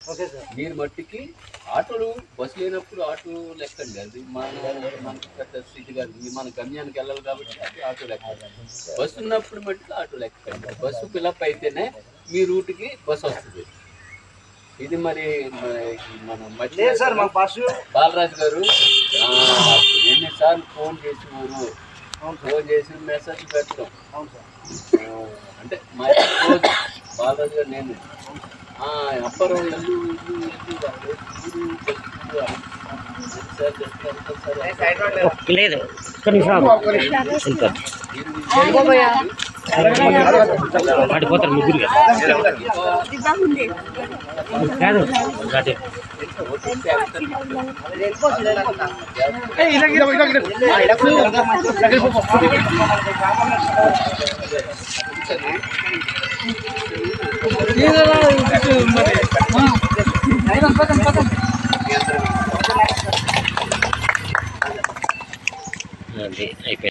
Okay sir మీరు మట్టికి ఆటోలు బస్సు లేనప్పుడు ఆటో లెక్కండి అది మన మనకి పెద్ద స్థితి కాదు ఇది మన గమ్యానికి వెళ్ళాలి కాబట్టి అది ఆటో లెక్క బస్సు ఉన్నప్పుడు మట్టుకు ఆటో లెక్కండి బస్సు పిలప్ అయితేనే మీ రూట్కి బస్సు వస్తుంది ఇది మరి మ- మన మధ్య లేదు సార్ మా బస్సు బాలరాజు గారు ఆ, ఎన్నిసార్లు ఫోన్ చేసి ఊరు అవును సార్ ఫోన్ చేసి మెసేజ్ పెట్టడం అవును సార్ ఆ, అంటే మా క్లోజ్ బాలరాజు గారు నేను ఆ, అప్పారావు ఇల్లు ఇల్లు ఇల్లు వాళ్ళు ఊరు బస్సు అని. సార్ చెప్తారు కదా సార్ లేదు ఒక్క నిమిషం పడిపోతారు ముగ్గురు కాదు అదే అది అయిపోయింది